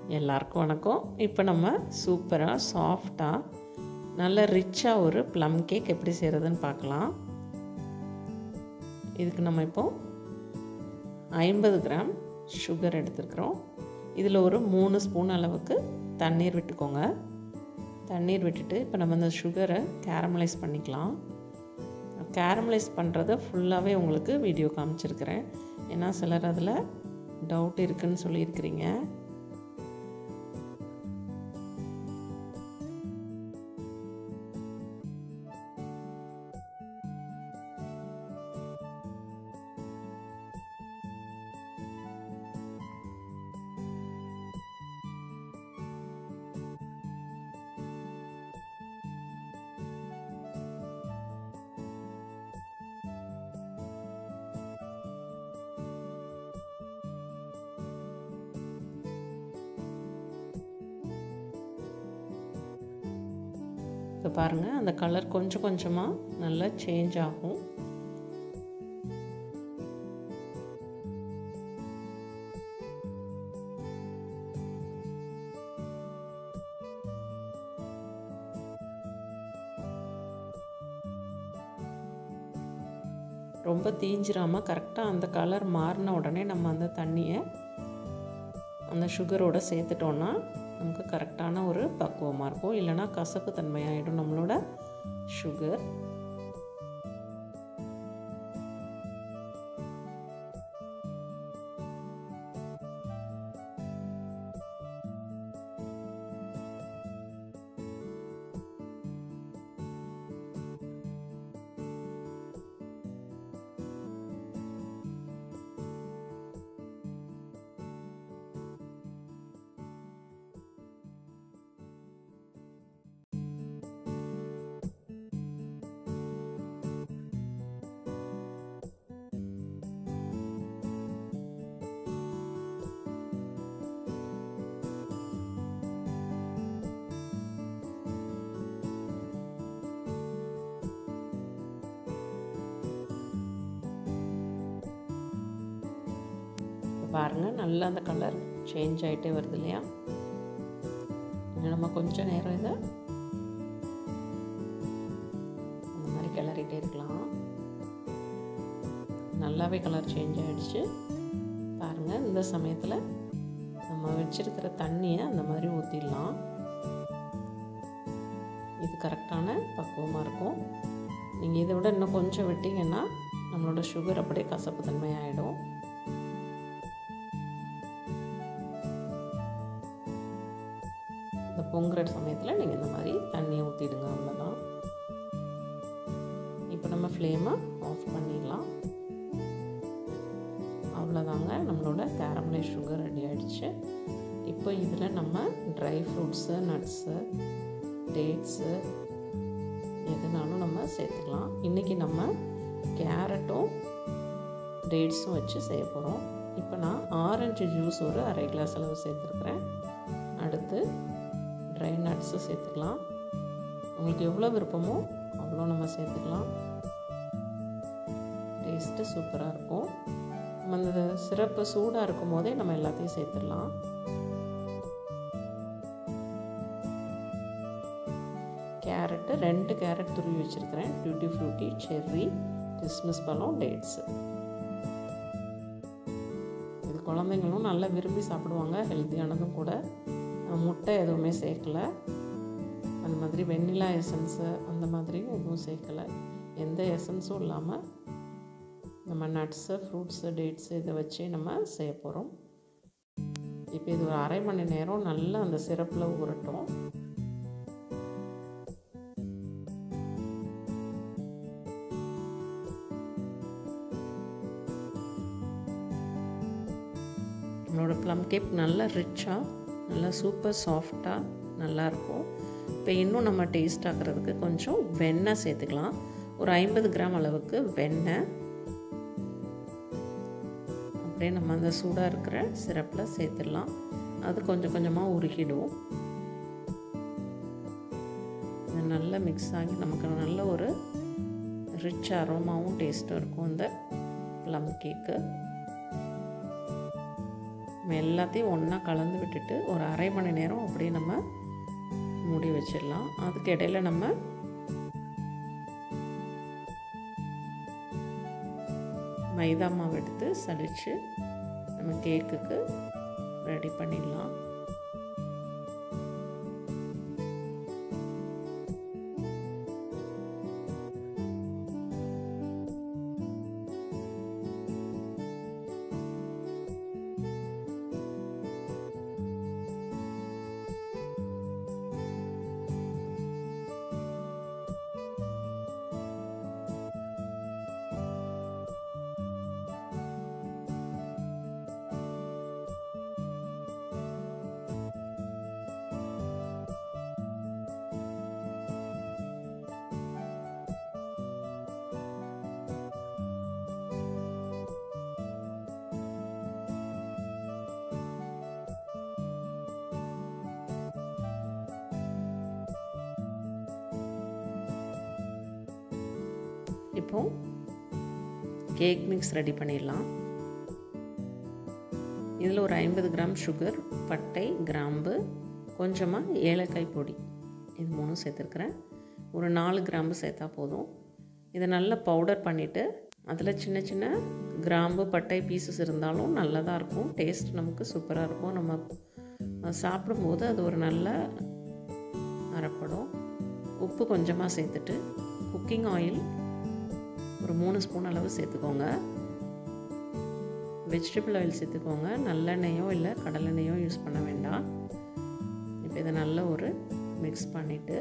எல்லாருக்கும் வணக்கம் இப்போ நம்ம சூப்பராக சாஃப்டாக நல்ல ரிச்சாக ஒரு ப்ளம் கேக் எப்படி செய்கிறதுன்னு பார்க்கலாம் இதுக்கு நம்ம இப்போது ஐம்பது கிராம் சுகர் எடுத்துருக்குறோம் இதில் ஒரு மூணு ஸ்பூன் அளவுக்கு தண்ணீர் விட்டுக்கோங்க தண்ணீர் விட்டுட்டு இப்போ நம்ம இந்த சுகரை கேரமலைஸ் பண்ணிக்கலாம் கேரமலைஸ் பண்ணுறத ஃபுல்லாகவே உங்களுக்கு வீடியோ காமிச்சிருக்கிறேன் ஏன்னா சிலர் அதில் டவுட் இருக்குன்னு சொல்லியிருக்கிறீங்க இப்போ பாருங்கள் அந்த கலர் கொஞ்சம் கொஞ்சமாக நல்லா சேஞ்ச் ஆகும் ரொம்ப தீஞ்சிராமல் கரெக்டாக அந்த கலர் மாறின உடனே நம்ம அந்த தண்ணியை அந்த சுகரோடு சேர்த்துட்டோன்னா நமக்கு கரெக்டான ஒரு பக்குவமாக இருக்கும் இல்லைனா கசப்பு தன்மையாகிடும் நம்மளோட சுகர் பாருங்கள் நல்லா அந்த கலர் சேஞ்ச் ஆகிட்டே வருது இல்லையா நம்ம கொஞ்சம் நேரம் இதை அந்த மாதிரி கிளறிட்டே இருக்கலாம் நல்லாவே கலர் சேஞ்ச் ஆகிடுச்சு பாருங்கள் இந்த சமயத்தில் நம்ம வச்சுருக்கிற தண்ணியை அந்த மாதிரி ஊற்றிடலாம் இது கரெக்டான பக்குவமாக இருக்கும் நீங்கள் இதை விட இன்னும் கொஞ்சம் விட்டிங்கன்னா நம்மளோட சுகர் அப்படியே கசப்பு தன்மை ஆகிடும் இந்த பொங்குற சமயத்தில் நீங்கள் இந்த மாதிரி தண்ணியை ஊற்றிடுங்க அவ்வளோதான் இப்போ நம்ம ஃப்ளேமை ஆஃப் பண்ணிடலாம் அவ்வளோதாங்க நம்மளோட கேரமலைஸ் சுகர் ரெடி ஆகிடுச்சு இப்போ இதில் நம்ம ட்ரை ஃப்ரூட்ஸு நட்ஸு டேட்ஸு எதுனாலும் நம்ம சேர்த்துக்கலாம் இன்றைக்கி நம்ம கேரட்டும் டேட்ஸும் வச்சு செய்ய போகிறோம் இப்போ நான் ஆரஞ்சு ஜூஸ் ஒரு அரை கிளாஸ் அளவு சேர்த்துருக்குறேன் அடுத்து ட்ரை நட்ஸு சேர்த்துக்கலாம் உங்களுக்கு எவ்வளோ விருப்பமோ அவ்வளோ நம்ம சேர்த்துக்கலாம் டேஸ்ட்டு சூப்பராக இருக்கும் நம்ம அந்த சிறப்பு சூடாக இருக்கும் போதே நம்ம எல்லாத்தையும் சேர்த்துடலாம் கேரட்டு ரெண்டு கேரட் துருவி வச்சுருக்கிறேன் டியூட்டி ஃப்ரூட்டி செர்ரி கிறிஸ்மஸ் பழம் டேட்ஸு இது குழந்தைங்களும் நல்லா விரும்பி சாப்பிடுவாங்க ஹெல்த்தியானதும் கூட முட்டை எதுவுமே சேர்க்கலை அந்த மாதிரி வெண்ணிலா எசன்ஸு அந்த மாதிரி எதுவும் சேர்க்கலை எந்த எசன்ஸும் இல்லாமல் நம்ம நட்ஸு ஃப்ரூட்ஸு டேட்ஸு இதை வச்சு நம்ம செய்ய போகிறோம் இப்போ இது ஒரு அரை மணி நேரம் நல்லா அந்த சிறப்பில் உரட்டும் நம்மளோட ப்ளம் கேக் நல்லா ரிச்சாக நல்லா சூப்பர் சாஃப்டாக நல்லாயிருக்கும் இப்போ இன்னும் நம்ம டேஸ்ட் ஆகிறதுக்கு கொஞ்சம் வெண்ணெய் சேர்த்துக்கலாம் ஒரு ஐம்பது கிராம் அளவுக்கு வெண்ணெய் அப்படியே நம்ம அந்த சூடாக இருக்கிற சிரப்பில் சேர்த்துடலாம் அது கொஞ்சம் கொஞ்சமாக உருகிடும் இது நல்லா மிக்ஸ் ஆகி நமக்கு நல்ல ஒரு ரிச் அரோமாவும் டேஸ்ட்டும் இருக்கும் இந்த ப்ளம் கேக்கு நம்ம எல்லாத்தையும் ஒன்றா கலந்து விட்டுட்டு ஒரு அரை மணி நேரம் அப்படியே நம்ம மூடி வச்சிடலாம் அதுக்கு இடையில நம்ம மைதா மாவு எடுத்து சலிச்சு நம்ம கேக்குக்கு ரெடி பண்ணிடலாம் இப்போ கேக் மிக்ஸ் ரெடி பண்ணிடலாம் இதில் ஒரு ஐம்பது கிராம் சுகர் பட்டை கிராம்பு கொஞ்சமாக ஏலக்காய் பொடி இது மூணும் சேர்த்துருக்குறேன் ஒரு நாலு கிராம்பு சேர்த்தா போதும் இதை நல்லா பவுடர் பண்ணிவிட்டு அதில் சின்ன சின்ன கிராம்பு பட்டை பீசஸ் இருந்தாலும் நல்லதாக இருக்கும் டேஸ்ட் நமக்கு சூப்பராக இருக்கும் நம்ம சாப்பிடும்போது அது ஒரு நல்ல அரைப்படும் உப்பு கொஞ்சமாக சேர்த்துட்டு குக்கிங் ஆயில் ஒரு மூணு ஸ்பூன் அளவு சேர்த்துக்கோங்க வெஜிடபிள் ஆயில் சேர்த்துக்கோங்க நல்லெண்ணெயோ இல்லை கடலெண்ணெயோ யூஸ் பண்ண வேண்டாம் இப்போ இதை நல்ல ஒரு மிக்ஸ் பண்ணிவிட்டு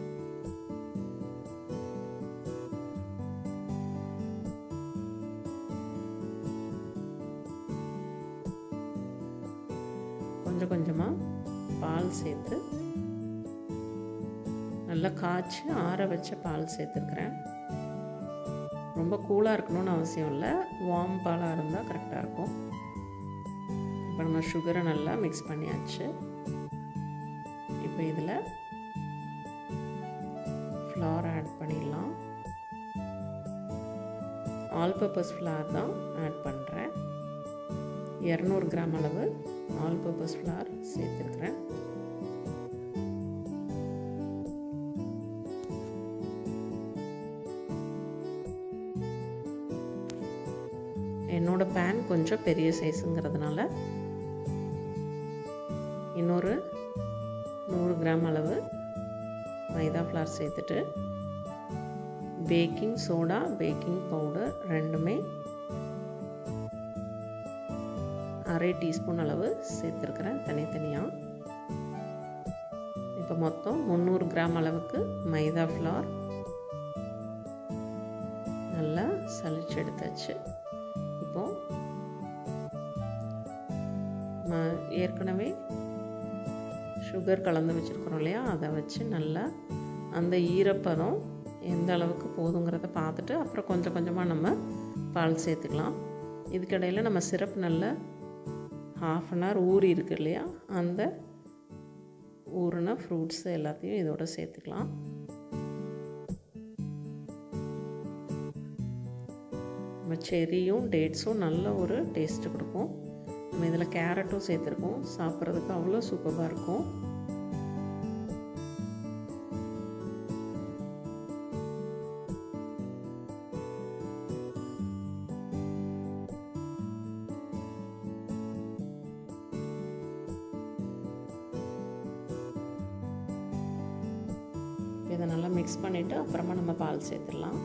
கொஞ்சம் கொஞ்சமாக பால் சேர்த்து நல்லா காய்ச்சி ஆற வச்ச பால் சேர்த்துருக்குறேன் ரொம்ப கூலாக இருக்கணும்னு அவசியம் இல்லை வார்ம் பாலாக இருந்தால் கரெக்டாக இருக்கும் இப்போ நம்ம சுகரை நல்லா மிக்ஸ் பண்ணியாச்சு இப்போ இதில் ஃப்ளார் ஆட் பண்ணிடலாம் ஆல் பர்பஸ் ஃப்ளார் தான் ஆட் பண்ணுறேன் இரநூறு கிராம் அளவு ஆல் பர்பஸ் ஃப்ளார் சேர்த்துருக்குறேன் என்னோடய பேன் கொஞ்சம் பெரிய சைஸுங்கிறதுனால இன்னொரு நூறு கிராம் அளவு மைதா ஃப்ளார் சேர்த்துட்டு பேக்கிங் சோடா பேக்கிங் பவுடர் ரெண்டுமே அரை டீஸ்பூன் அளவு சேர்த்துருக்குறேன் தனித்தனியாக இப்போ மொத்தம் முந்நூறு கிராம் அளவுக்கு மைதா ஃப்ளார் நல்லா சளிச்சு எடுத்தாச்சு இப்போது ஏற்கனவே சுகர் கலந்து வச்சுருக்குறோம் இல்லையா அதை வச்சு நல்லா அந்த ஈரப்பதம் எந்த அளவுக்கு போதுங்கிறத பார்த்துட்டு அப்புறம் கொஞ்சம் கொஞ்சமாக நம்ம பால் சேர்த்துக்கலாம் இதுக்கிடையில் நம்ம சிரப் நல்லா ஹாஃப் அன் ஹவர் ஊறி இருக்கு இல்லையா அந்த ஊறின ஃப்ரூட்ஸ் எல்லாத்தையும் இதோட சேர்த்துக்கலாம் நம்ம செரியும் டேட்ஸும் நல்ல ஒரு டேஸ்ட்டு கொடுக்கும் நம்ம இதில் கேரட்டும் சேர்த்துருக்கோம் சாப்பிட்றதுக்கு அவ்வளோ சூப்பராக இருக்கும் இதை நல்லா மிக்ஸ் பண்ணிவிட்டு அப்புறமா நம்ம பால் சேர்த்துடலாம்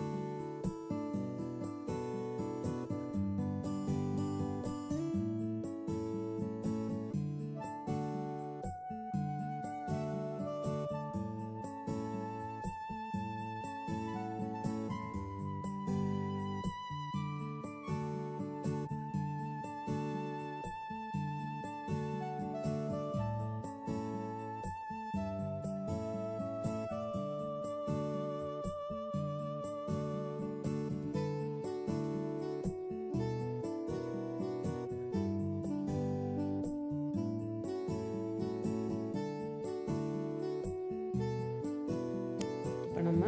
இப்போ நம்ம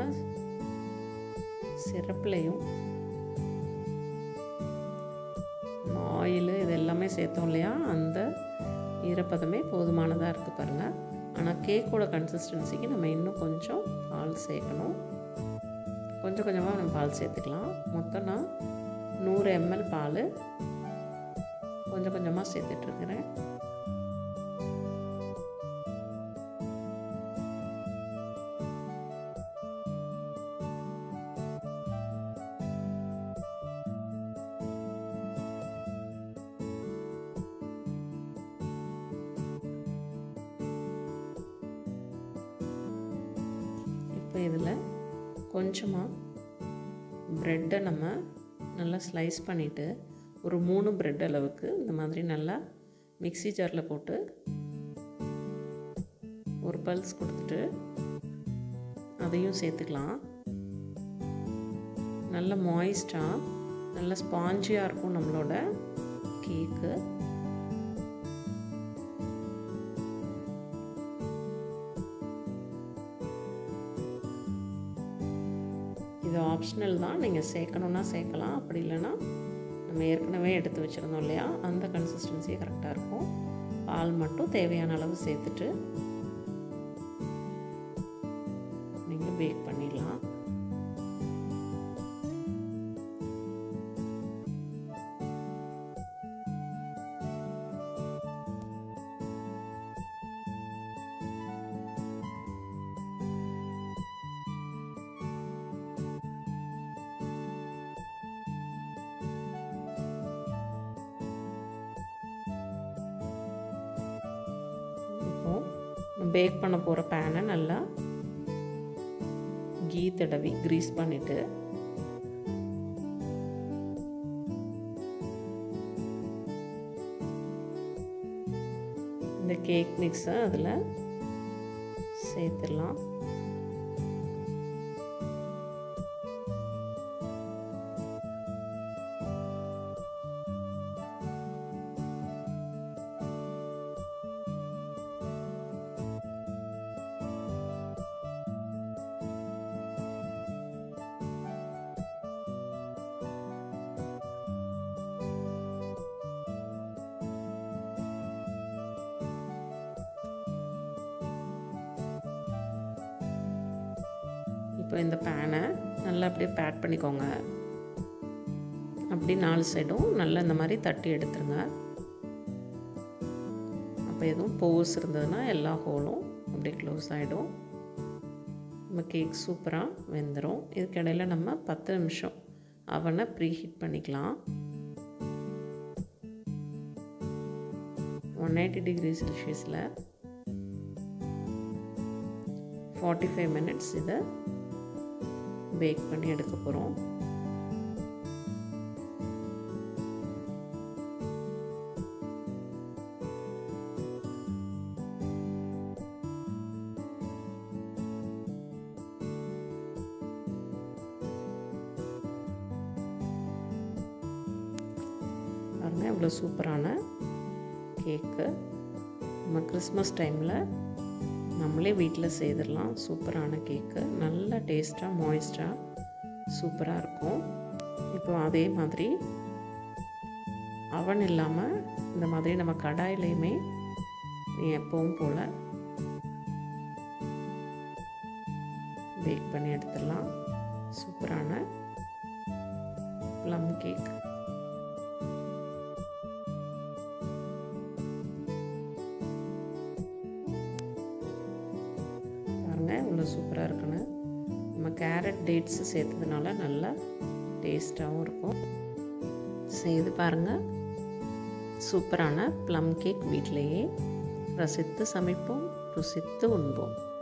சிரப்புலையும் ஆயிலு இது எல்லாமே சேர்த்தோம் இல்லையா அந்த ஈரப்பதமே போதுமானதாக இருக்குது பாருங்கள் ஆனால் கேக்கோட கன்சிஸ்டன்சிக்கு நம்ம இன்னும் கொஞ்சம் பால் சேர்க்கணும் கொஞ்சம் கொஞ்சமாக நம்ம பால் சேர்த்துக்கலாம் மொத்தம் நான் நூறு எம்எல் பால் கொஞ்சம் கொஞ்சமாக சேர்த்துட்ருக்குறேன் இப்போ இதில் கொஞ்சமாக ப்ரெட்டை நம்ம நல்லா ஸ்லைஸ் பண்ணிவிட்டு ஒரு மூணு ப்ரெட் அளவுக்கு இந்த மாதிரி நல்லா மிக்ஸி ஜாரில் போட்டு ஒரு பல்ஸ் கொடுத்துட்டு அதையும் சேர்த்துக்கலாம் நல்ல மாய்ஸ்டாக நல்ல ஸ்பாஞ்சியாக இருக்கும் நம்மளோட கேக்கு இது ஆப்ஷனல் தான் நீங்கள் சேர்க்கணுன்னா சேர்க்கலாம் அப்படி இல்லைன்னா நம்ம ஏற்கனவே எடுத்து வச்சுருந்தோம் இல்லையா அந்த கன்சிஸ்டன்சியே கரெக்டாக இருக்கும் பால் மட்டும் தேவையான அளவு சேர்த்துட்டு நீங்கள் பேக் பண்ணிடலாம் இப்போது பேக் பண்ண போகிற பேனை நல்லா கீ தடவி க்ரீஸ் பண்ணிவிட்டு இந்த கேக் மிக்ஸை அதில் சேர்த்துடலாம் இப்போ இந்த பேனை நல்லா அப்படியே பேட் பண்ணிக்கோங்க அப்படி நாலு சைடும் நல்லா இந்த மாதிரி தட்டி எடுத்துருங்க அப்போ எதுவும் போஸ் இருந்ததுன்னா எல்லா ஹோலும் அப்படியே க்ளோஸ் ஆகிடும் நம்ம கேக் சூப்பராக வெந்துடும் இதுக்கிடையில் நம்ம பத்து நிமிஷம் அவனை ப்ரீ ஹீட் பண்ணிக்கலாம் ஒன் எயிட்டி டிகிரி செல்சியஸில் ஃபார்ட்டி ஃபைவ் மினிட்ஸ் இதை பேக் பண்ணி எடுக்க போகிறோம் பாருங்கள் இவ்வளோ சூப்பரான கேக்கு நம்ம கிறிஸ்மஸ் டைமில் நம்மளே வீட்டில் செய்திடலாம் சூப்பரான கேக்கு நல்ல டேஸ்ட்டாக மாய்ஸ்டாக சூப்பராக இருக்கும் இப்போ அதே மாதிரி அவன் இல்லாமல் இந்த மாதிரி நம்ம கடாயிலையுமே எப்பவும் போல் பேக் பண்ணி எடுத்துடலாம் சூப்பரான ப்ளம் கேக் பாருங்கள் இவ்வளோ சூப்பராக இருக்குன்னு நம்ம கேரட் டேட்ஸு சேர்த்ததுனால நல்லா டேஸ்ட்டாகவும் இருக்கும் செய்து பாருங்கள் சூப்பரான ப்ளம் கேக் வீட்டிலையே ரசித்து சமைப்போம் ருசித்து உண்போம்